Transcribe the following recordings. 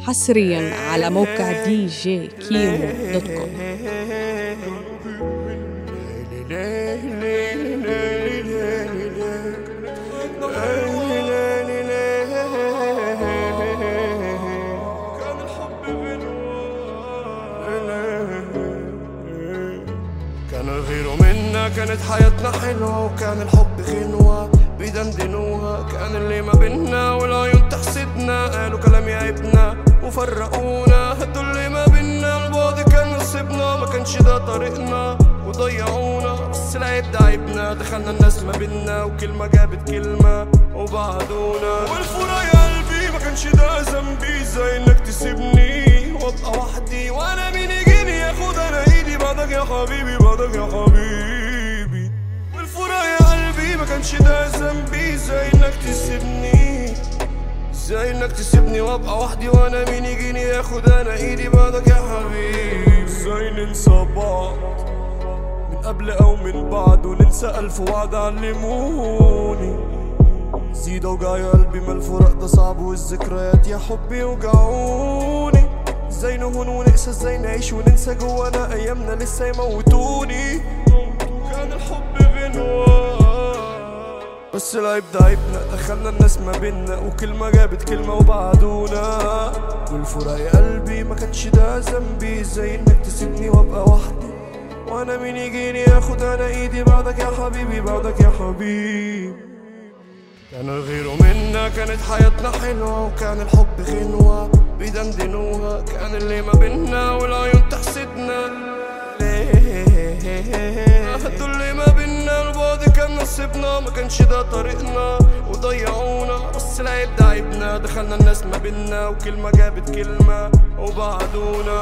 حصريا على موقع دي جي كيمو دوت كوم كان الحب كان غيره منا كانت حياتنا حلوة وكان الحب غنوة بيدندنوها كان اللي ما بينا والعيون تحسدنا قالوا كلام يعيبنا وفرقونا هدوا اللي ما بينا البعد كان نصيبنا ما كانش ده طريقنا وضيعونا بس العيب ده عيبنا دخلنا الناس ما بينا وكلمة جابت كلمة وبعدونا والفرا يا قلبي ما كانش ده ذنبي زي انك تسيبني وابقى وحدي وانا مين يجيني ياخد انا ايدي بعدك يا حبيبي بعدك يا حبيبي والفرا يا قلبي ما كانش ده ذنبي زي انك تسيبني زي انك تسيبني وابقى وحدي وانا مين يجيني ياخد انا ايدي بعدك يا حبيبي ازاي ننسى بعض من قبل او من بعد وننسى الف وعد علموني زيد وجع يا قلبي ما الفراق ده صعب والذكريات يا حبي وجعوني ازاي نهون ونقسى ازاي نعيش وننسى جوانا ايامنا لسه يموتوني كان الحب غنوة بس العيب ده عيبنا دخلنا الناس ما بينا وكلمة جابت كلمة وبعدونا والفراق يا قلبي ما كانش ده ذنبي زي انك تسيبني وابقى وحدي وانا مين يجيني ياخد انا ايدي بعدك يا حبيبي بعدك يا حبيبي كان غيره منا كانت حياتنا حلوة وكان الحب غنوة بيدندنوها كان اللي ما بينا والعيون تحسدنا ليه هدوا اللي ما بينا البعد كان نصيبنا ما كانش ده طريقنا وضيعونا بس العيب ده عيبنا دخلنا الناس ما بينا وكلمة جابت كلمة وبعدونا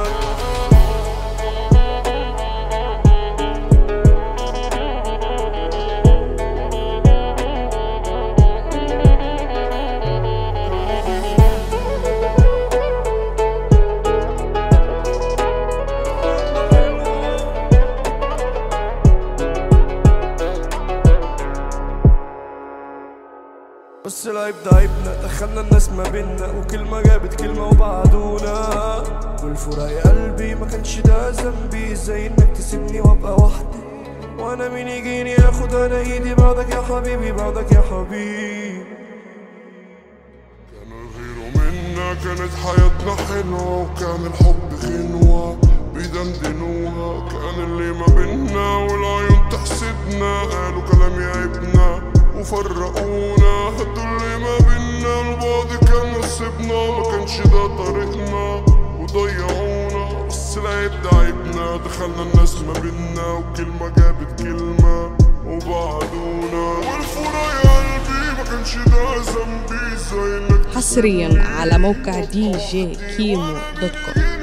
بس العيب ده عيبنا دخلنا الناس ما بينا وكلمة جابت كلمة وبعدونا والفراق يا قلبي ما كانش ده ذنبي زي انك تسيبني وابقى وحدي وانا مين يجيني ياخد انا ايدي بعدك يا حبيبي بعدك يا حبيبي كان غيره منا كانت حياتنا حلوة وكان الحب غنوة بيدندنوها كان اللي ما بينا والعيون تحسدنا قالوا كلام يعيبنا وفرقونا هدوا اللي ما بينا البعد كان نصيبنا ما كانش ده طريقنا وضيعونا بس العيب ده عيبنا دخلنا الناس ما بينا وكلمة جابت كلمة وبعدونا والفرا يا قلبي ما كانش ده ذنبي زي انك حصريا على موقع دي جي كيمو دوت كوم